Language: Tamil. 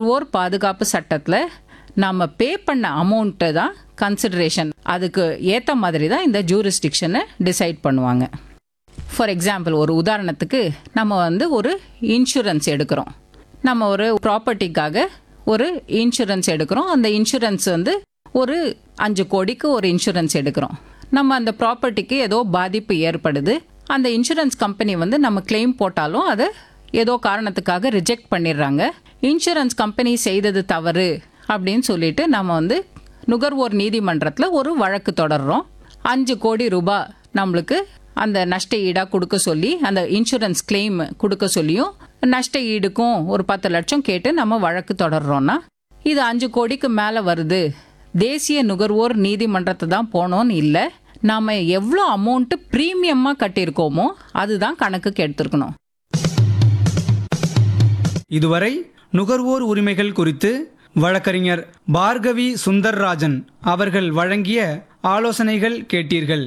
நுகர்வோர் பாதுகாப்பு சட்டத்தில் நம்ம பே பண்ண அமௌண்ட்டை தான் கன்சிடரேஷன் அதுக்கு ஏற்ற மாதிரி தான் இந்த ஜூரிஸ்டிக்ஷனை டிசைட் பண்ணுவாங்க ஃபார் எக்ஸாம்பிள் ஒரு உதாரணத்துக்கு நம்ம வந்து ஒரு இன்சூரன்ஸ் எடுக்கிறோம் நம்ம ஒரு ப்ராப்பர்ட்டிக்காக ஒரு இன்சூரன்ஸ் எடுக்கிறோம் அந்த இன்சூரன்ஸ் வந்து ஒரு அஞ்சு கோடிக்கு ஒரு இன்சூரன்ஸ் எடுக்கிறோம் நம்ம அந்த ப்ராப்பர்ட்டிக்கு ஏதோ பாதிப்பு ஏற்படுது அந்த இன்சூரன்ஸ் கம்பெனி வந்து நம்ம கிளைம் போட்டாலும் அதை ஏதோ காரணத்துக்காக ரிஜெக்ட் பண்ணிடுறாங்க இன்சூரன்ஸ் கம்பெனி செய்தது தவறு அப்படின்னு சொல்லிட்டு நம்ம வந்து நுகர்வோர் நீதிமன்றத்தில் ஒரு வழக்கு தொடர்றோம் அஞ்சு கோடி ரூபாய் நம்மளுக்கு அந்த நஷ்ட ஈடாக கொடுக்க சொல்லி அந்த இன்சூரன்ஸ் கிளைம் கொடுக்க சொல்லியும் நஷ்ட ஈடுக்கும் ஒரு பத்து லட்சம் கேட்டு நம்ம வழக்கு தொடர்றோம்னா இது அஞ்சு கோடிக்கு மேலே வருது தேசிய நுகர்வோர் நீதிமன்றத்தை தான் போனோன்னு இல்லை நாம் எவ்வளோ அமௌண்ட்டு ப்ரீமியமாக கட்டியிருக்கோமோ அதுதான் கணக்குக்கு எடுத்துருக்கணும் இதுவரை நுகர்வோர் உரிமைகள் குறித்து வழக்கறிஞர் பார்கவி சுந்தர்ராஜன் அவர்கள் வழங்கிய ஆலோசனைகள் கேட்டீர்கள்